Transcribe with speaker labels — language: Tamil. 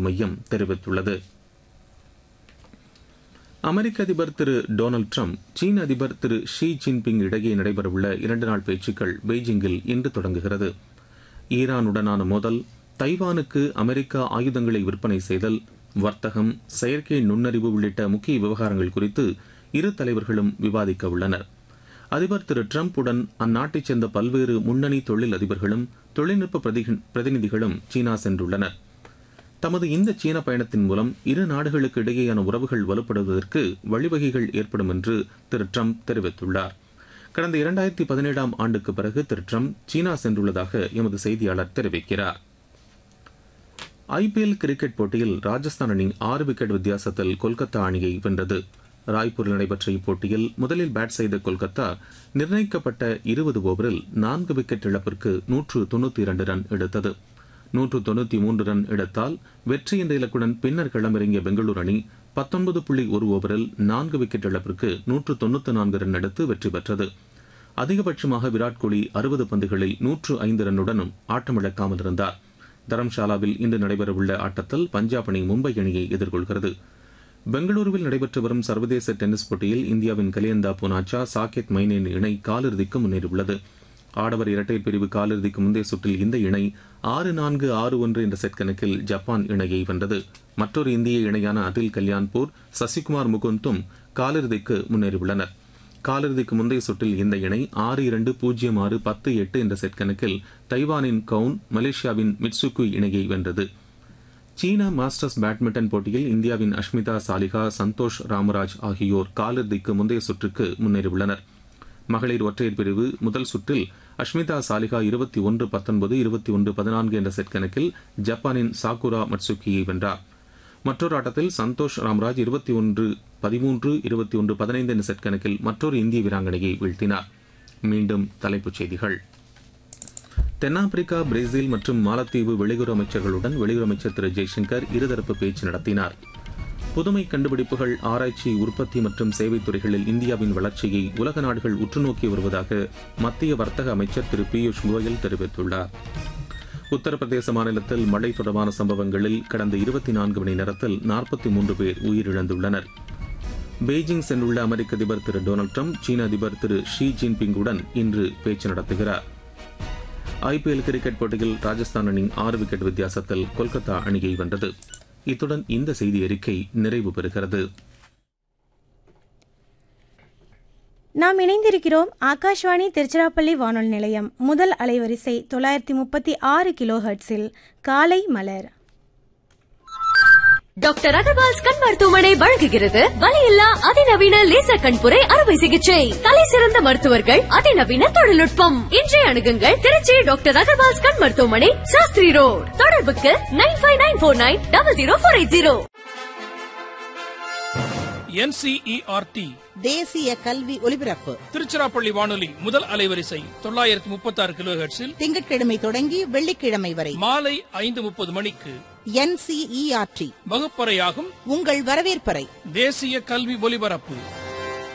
Speaker 1: மையம் தெரிவித்துள்ளது அமெரிக்க அதிபர் திரு டொனால்டு ட்ரம்ப் சீன அதிபர் திரு ஷி ஜின்பிங் இடையே நடைபெறவுள்ள இரண்டு நாள் பேச்சுக்கள் பெய்ஜிங்கில் இன்று தொடங்குகிறது ஈரானுடனான மோதல் தைவானுக்கு அமெரிக்கா ஆயுதங்களை விற்பனை செய்தல் வர்த்தகம் செயற்கை நுண்ணறிவு உள்ளிட்ட முக்கிய விவகாரங்கள் குறித்து இரு தலைவர்களும் விவாதிக்க உள்ளனர் அதிபர் திரு டிரம்ப் உடன் அந்நாட்டைச் சேர்ந்த பல்வேறு முன்னணி தொழில் அதிபர்களும் தொழில்நுட்ப பிரதிநிதிகளும் சீனா சென்றுள்ளனர் தமது இந்த சீன பயணத்தின் மூலம் இரு நாடுகளுக்கு இடையேயான உறவுகள் வலுப்படுவதற்கு வழிவகைகள் ஏற்படும் என்று திரு டிரம்ப் தெரிவித்துள்ளார் கடந்த இரண்டாயிரத்தி பதினேழாம் ஆண்டுக்கு பிறகு திரு டிரம்ப் சீனா சென்றுள்ளதாக எமது செய்தியாளர் தெரிவிக்கிறார் ஐபிஎல் கிரிக்கெட் போட்டியில் ராஜஸ்தான் அணி ஆறு விக்கெட் வித்தியாசத்தில் கொல்கத்தா அணியை வென்றது ராய்ப்பூரில் நடைபெற்ற இப்போட்டியில் முதலில் பேட் செய்த கொல்கத்தா நிர்ணயிக்கப்பட்ட இருபது ஓவரில் நான்கு விக்கெட் இழப்பிற்கு நூற்று தொன்னூத்தி இரண்டு ரன் எடுத்தது நூற்று தொன்னூத்தி மூன்று ரன் எடுத்தால் வெற்றி என்ற இலக்குடன் பின்னர் களமிறங்கிய பெங்களூரு அணி பத்தொன்பது புள்ளி ஒரு ஓவரில் நான்கு விக்கெட் இழப்பிற்கு நூற்று தொன்னூத்தி நான்கு ரன் எடுத்து வெற்றி பெற்றது அதிகபட்சமாக விராட் கோலி அறுபது பந்துகளில் நூற்று ஐந்து ரன்னுடனும் ஆட்டமிழக்காமல் இருந்தார் தரம்ஷாலாவில் இன்று நடைபெறவுள்ள ஆட்டத்தில் பஞ்சாப் அணி மும்பை அணியை எதிர்கொள்கிறது பெங்களூருவில் நடைபெற்று வரும் சர்வதேச டென்னிஸ் போட்டியில் இந்தியாவின் கலியந்தா புனாச்சா சாகேத் மைனேன் இணை காலிறுதிக்கு முன்னேறியுள்ளது ஆடவர் இரட்டையர் பிரிவு காலிறுதிக்கு முந்தைய சுற்றில் இந்த இணை ஆறு நான்கு ஆறு ஒன்று என்ற செட் கணக்கில் ஜப்பான் இணையை வென்றது மற்றொரு இந்திய இணையான அதில் கல்யாண்பூர் சசிகுமார் முகுந்தும் காலிறுதிக்கு முன்னேறியுள்ளனர் காலிறுதிக்கு முந்தைய சுற்றில் இந்த இணை ஆறு இரண்டு பூஜ்ஜியம் ஆறு பத்து எட்டு என்ற செட் கணக்கில் தைவானின் கவுன் மலேசியாவின் மிட்சுக்கு இணையை வென்றது சீன மாஸ்டர்ஸ் பேட்மிண்டன் போட்டியில் இந்தியாவின் அஷ்மிதா சாலிகா சந்தோஷ் ராமராஜ் ஆகியோர் காலிறுதிக்கு முந்தைய சுற்றுக்கு முன்னேறியுள்ளனர் மகளிர் ஒற்றையர் பிரிவு முதல் சுற்றில் அஷ்மிதா சாலிகா இருபத்தி ஒன்று பத்தொன்பது இருபத்தி ஒன்று பதினான்கு என்ற செட் கணக்கில் ஜப்பானின் சாகுரா மட்சுக்கியை வென்றார் மற்றொரு ஆட்டத்தில் சந்தோஷ் ராம்ராஜ் இருபத்தி ஒன்று பதிமூன்று இருபத்தி ஒன்று பதினைந்து என்ற செட் கணக்கில் மற்றொரு இந்திய வீராங்கனையை வீழ்த்தினார் மீண்டும் தலைப்புச் செய்திகள் தென்னாப்பிரிக்கா பிரேசில் மற்றும் மாலத்தீவு வெளியுறவு அமைச்சர்களுடன் வெளியுறவு அமைச்சர் திரு ஜெய்சங்கர் இருதரப்பு பேச்சு நடத்தினார் புதுமை கண்டுபிடிப்புகள் ஆராய்ச்சி உற்பத்தி மற்றும் சேவைத் துறைகளில் இந்தியாவின் வளர்ச்சியை உலக நாடுகள் உற்றுநோக்கி வருவதாக மத்திய வர்த்தக அமைச்சர் திரு பியூஷ் கோயல் தெரிவித்துள்ளார் உத்தரப்பிரதேச மாநிலத்தில் மழை தொடர்பான சம்பவங்களில் கடந்த இருபத்தி நான்கு மணி நேரத்தில் நாற்பத்தி மூன்று பேர் உயிரிழந்துள்ளனர் பெய்ஜிங் சென்றுள்ள அமெரிக்க அதிபர் திரு டொனால்டு ட்ரம்ப் சீன அதிபர் திரு ஷி ஜின்பிங்குடன் இன்று பேச்சு நடத்துகிறார் ஐபிஎல் கிரிக்கெட் போட்டியில் ராஜஸ்தான் அணி ஆறு விக்கெட் வித்தியாசத்தில் கொல்கத்தா அணியை வென்றது இத்துடன் இந்த செய்தி அறிக்கை நிறைவு பெறுகிறது
Speaker 2: நாம் இணைந்திருக்கிறோம் ஆகாஷ்வாணி திருச்சிராப்பள்ளி வானொலி நிலையம் முதல் அலைவரிசை தொள்ளாயிரத்தி முப்பத்தி ஆறு கிலோ ஹெர்ட்ஸில் காலை மலர்
Speaker 3: டாக்டர் அகர்வால்ஸ் கண் மருத்துவமனை வழங்குகிறது வலியில்லா அதிநவீன லேசர் கண்புரை அறுவை சிகிச்சை தலை சிறந்த மருத்துவர்கள் அதிநவீன தொழில்நுட்பம் இன்றைய அணுகுங்கள் திருச்சி டாக்டர் அகர்வால்ஸ் கண் மருத்துவமனை சாஸ்திரி ரோட் தொடர்புக்கு nine five nine four nine double zero four eight zero
Speaker 4: NCERT
Speaker 5: தேசிய கல்வி ஒலிபரப்பு
Speaker 4: திருச்சிராப்பள்ளி வானொலி முதல் அலைவரிசை தொள்ளாயிரத்தி முப்பத்தி ஆறு கிலோ ஹெர்ட்ஸில்
Speaker 5: திங்கட்கிழமை தொடங்கி வெள்ளிக்கிழமை வரை
Speaker 4: மாலை ஐந்து முப்பது மணிக்கு
Speaker 5: என்சிஇஆர்டி
Speaker 4: வகுப்பறையாகும்
Speaker 5: உங்கள் வரவேற்பறை
Speaker 4: தேசிய கல்வி ஒலிபரப்பு